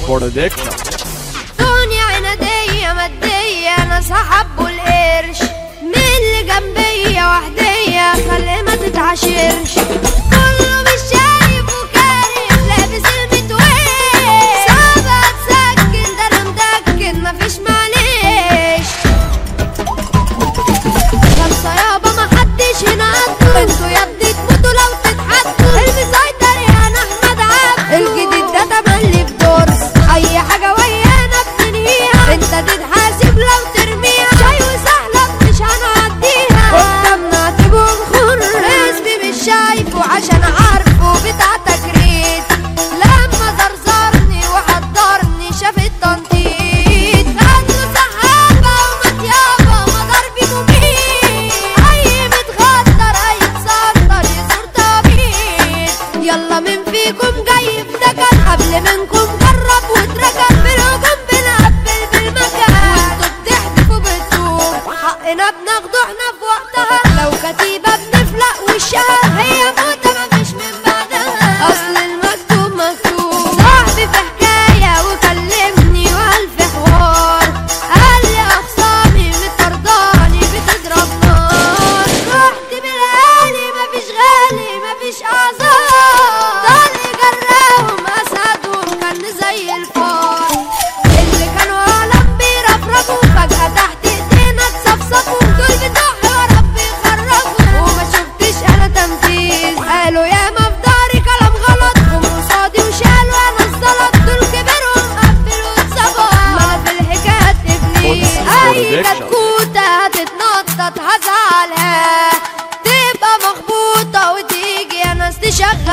برودكشن دنيا عنادية مادية انا سحبوا القرش من اللي جنبية وحدية خلي ما تتعاشرش كله مش شايف وكارف لابس المتويش صعب اتسكن ده انا مدكن مفيش معلش خمسة يابا محدش هنا قده انتوا يا ابني تموتوا لو تتحدوا المسيطر يا انا احمد عبده الجديد ده تملي بدورس اي حاجة ويانا بننهيها انت تتحاسب لو ترميها شاي وسهلة مش هنعديها قدامنا تبقوا نخر اسمي مش شايفه عشان عارفه بتاع تجريد لما زرزرني وحضرني شاف التنطيط خدوا سحابة ومتيابة وضربي مميت أي متغدر أي تصدر يصير طبيب يلا من فيكم جاي افتكر قبل منكم جرب واتركن بالهجوم بنقبل بالمكان وانتوا بتحدفوا بالطوب حقنا بناخده احنا في وقتها لو كتيبة بنفلق وشها هي موتة مفيش من بعدها أصل المكتوب مكتوب صاحبي في حكاية وكلمني وألف حوار قال لي أخصامي مطرداني بتضرب نار رحت بالعالي مفيش غالي مفيش أعذار ضل جراهم أسدهم كان زي الفار اللي كانوا عالم بيرفرفوا فجأة تحت ايدينا اتصفصفوا دول بتوعي وربي يخرفوا وما شفتش انا تنفيذ قالوا يا ما في داري كلام غلط هم قصادي وشالوا انا الزلط دول كبروا مقفل واتظبط ما أنا في الحكايات ابليس اي Production. كتكوتة هتتنطط هزعلها تبقى مخبوطة وتيجي يا ناس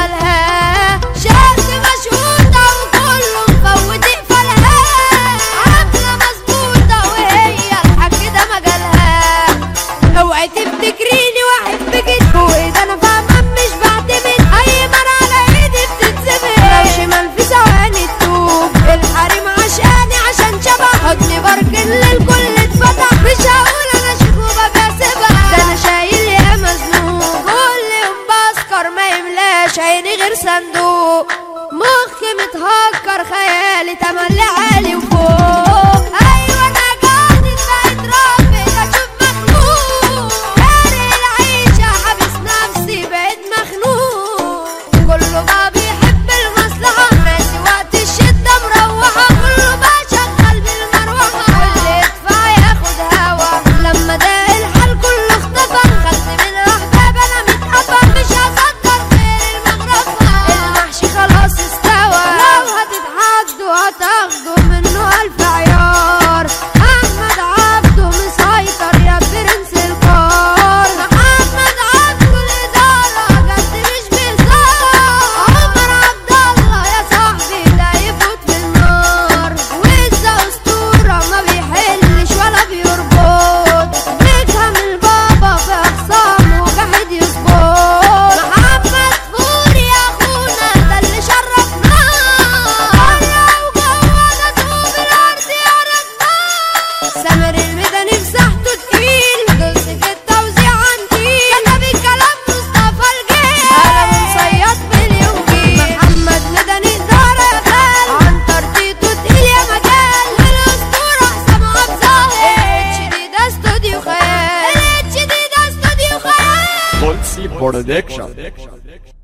تشغلها شاف مشهوطة وكله مفوت يقفلها عاملة مظبوطة وهي الحاج ده مجالها اوعي تفتكريني واحد بجد واذا انا فاهمة مش بعتمد اي مرة على ايدي بتتزبط لو شمال في ثواني تدوب الحريم عشاني عشان شبح حضني بركن للكل اتفتح مش هقول انا شكوبة بسيبها ده انا شايل يا مزنوق كل يوم بسكر ما يملاش عيني غير صندوق مخي متهكر خيالي تملي عالي وفوق ايوه انا جاهز بقيت رافض اشوف مخلوق فارق العيشة حابس نفسي بقيت مخنوق كله بقى بيحب المصلحة ناسي وقت الشدة مروحة كله بقى شغال بالمروحة واللي يدفع ياخد هوا لما ده الحال كله اختفى خدت من احباب انا متقفى مش هصدر غير المغرفة المحشي خلاص استوى لو هتتحدوا هتاخدوا منه الف عيار احمد عبده مسيطر يا برنس الكار محمد عبده الادارة جد مش بهزار عمر عبد الله يا صاحبي ده يفوت في النار وإذا أسطورة ما بيحلش ولا بيربط بيفهم البابا في أخصامه وجاحد يظبط محمد فوري يا أخونا ده اللي شرفنا بره وجوه ده طوب الأرض يعرفنا سامر الميداني مساحته تقيل دوس في التوزيع عندي كتب الكلام مصطفى الجيل قلم صياد مليون جيل محمد ميداني إدارة خال عن ترتيبه تقيل يا مجال الأسطورة حسام عبد ظاهر الاتش دي ده استوديو خيال الاتش دي ده استوديو خيال بولسي برودكشن